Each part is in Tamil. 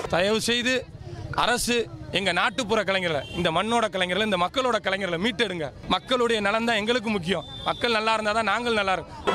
தயவு செய்து அரசு எங்கள் நாட்டுப்புற கலைஞர்களை இந்த மண்ணோட கலைஞர்களை இந்த மக்களோட கலைஞர்களை மீட்டெடுங்க மக்களுடைய நலன் தான் எங்களுக்கு முக்கியம் மக்கள் நல்லா இருந்தால் தான் நாங்கள் நல்லா இருக்கும்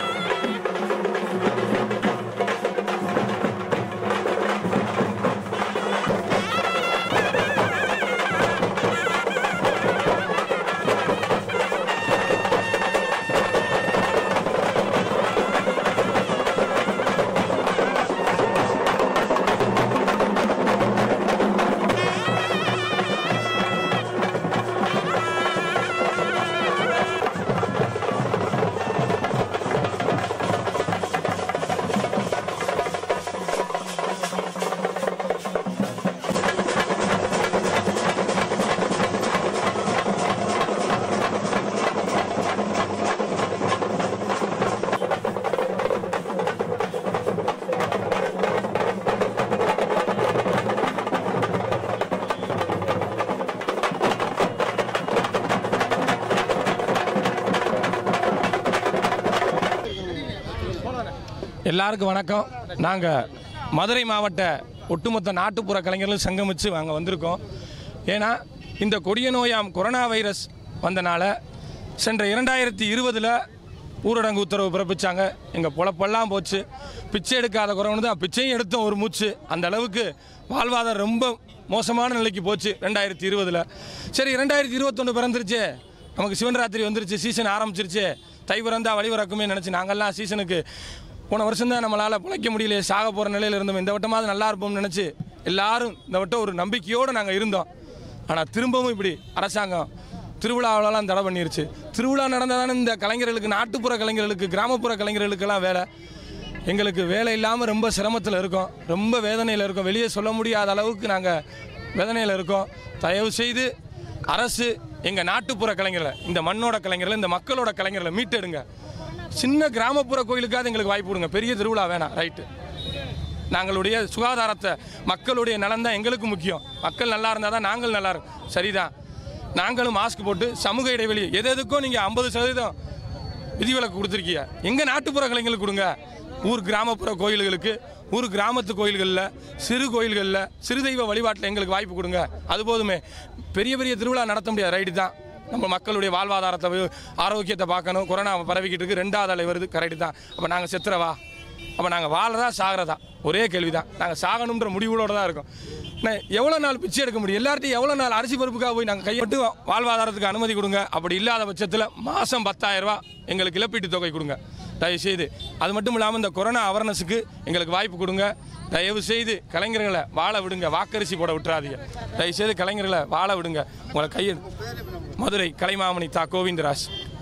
எல்லாருக்கும் வணக்கம் நாங்கள் மதுரை மாவட்ட ஒட்டுமொத்த நாட்டுப்புற கலைஞர்களும் சங்கமித்து அங்கே வந்திருக்கோம் ஏன்னா இந்த கொடிய நோயாம் கொரோனா வைரஸ் வந்தனால சென்ற இரண்டாயிரத்தி இருபதில் ஊரடங்கு உத்தரவு பிறப்பிச்சாங்க எங்கள் பொழப்பெல்லாம் போச்சு பிச்சை எடுக்காத குறவனு தான் பிச்சையும் எடுத்தோம் ஒரு மூச்சு அந்த அளவுக்கு வாழ்வாதாரம் ரொம்ப மோசமான நிலைக்கு போச்சு ரெண்டாயிரத்தி இருபதில் சரி ரெண்டாயிரத்தி இருபத்தொன்று பிறந்துருச்சே நமக்கு சிவன்ராத்திரி வந்துருச்சு சீசன் ஆரம்பிச்சிருச்சு தை பிறந்தா வழி பிறக்குமே நினச்சி நாங்கள்லாம் சீசனுக்கு போன வருஷம் தான் நம்மளால் பிழைக்க முடியல சாக போகிற நிலையில் இருந்தோம் இந்த வட்டமாவது நல்லா இருப்போம்னு நினச்சி எல்லாரும் இந்த வட்டம் ஒரு நம்பிக்கையோடு நாங்கள் இருந்தோம் ஆனால் திரும்பவும் இப்படி அரசாங்கம் திருவிழாவிலலாம் தடை பண்ணிருச்சு திருவிழா நடந்தால் தானே இந்த கலைஞர்களுக்கு நாட்டுப்புற கலைஞர்களுக்கு கிராமப்புற கலைஞர்களுக்கெல்லாம் வேலை எங்களுக்கு வேலை இல்லாமல் ரொம்ப சிரமத்தில் இருக்கோம் ரொம்ப வேதனையில் இருக்கோம் வெளியே சொல்ல முடியாத அளவுக்கு நாங்கள் வேதனையில் இருக்கோம் தயவு செய்து அரசு எங்கள் நாட்டுப்புற கலைஞர்களை இந்த மண்ணோட கலைஞர்களை இந்த மக்களோட கலைஞர்களை மீட்டெடுங்க சின்ன கிராமப்புற கோயிலுக்காவது எங்களுக்கு வாய்ப்பு கொடுங்க பெரிய திருவிழா வேணாம் ரைட்டு நாங்களுடைய சுகாதாரத்தை மக்களுடைய நலன் தான் எங்களுக்கு முக்கியம் மக்கள் நல்லா இருந்தால் தான் நாங்கள் நல்லா இருக்கும் சரிதான் நாங்களும் மாஸ்க் போட்டு சமூக இடைவெளி எது எதுக்கும் நீங்கள் ஐம்பது சதவீதம் விதிவிலக்கு கொடுத்துருக்கீங்க எங்கள் நாட்டுப்புற கலைஞர்களுக்கு கொடுங்க ஊர் கிராமப்புற கோயில்களுக்கு ஊர் கிராமத்து கோயில்களில் சிறு கோயில்களில் சிறு தெய்வ வழிபாட்டில் எங்களுக்கு வாய்ப்பு கொடுங்க அது போதுமே பெரிய பெரிய திருவிழா நடத்த முடியாது ரைட்டு தான் நம்ம மக்களுடைய வாழ்வாதாரத்தை வி- ஆரோக்கியத்தை பார்க்கணும் கொரோனா பரவிக்கிட்டு இருக்கு ரெண்டாவது அலை வருது கரெக்டு தான் அப்போ நாங்கள் செத்துறவா அப்போ நாங்கள் வாழறதா சாகிறதா ஒரே கேள்வி தான் நாங்கள் சாகணுன்ற முடிவுகளோட தான் இருக்கோம் நான் எவ்வளோ நாள் பிச்சை எடுக்க முடியும் எல்லார்ட்டையும் எவ்வளோ நாள் அரிசி பருப்புக்காக போய் நாங்கள் கையெட்டு வாழ்வாதாரத்துக்கு அனுமதி கொடுங்க அப்படி இல்லாத பட்சத்தில் மாதம் பத்தாயிரரூபா எங்களுக்கு இழப்பீட்டு தொகை கொடுங்க தயவு செய்து அது மட்டும் இல்லாமல் இந்த கொரோனா அவேர்னஸுக்கு எங்களுக்கு வாய்ப்பு கொடுங்க தயவு செய்து கலைஞர்களை வாழ விடுங்க வாக்கரிசி போட விட்டுறாதீங்க தயவு செய்து கலைஞர்களை வாழ விடுங்க உங்களை கையை மதுரை கலைமாமணி தா கோவிந்தராஜ்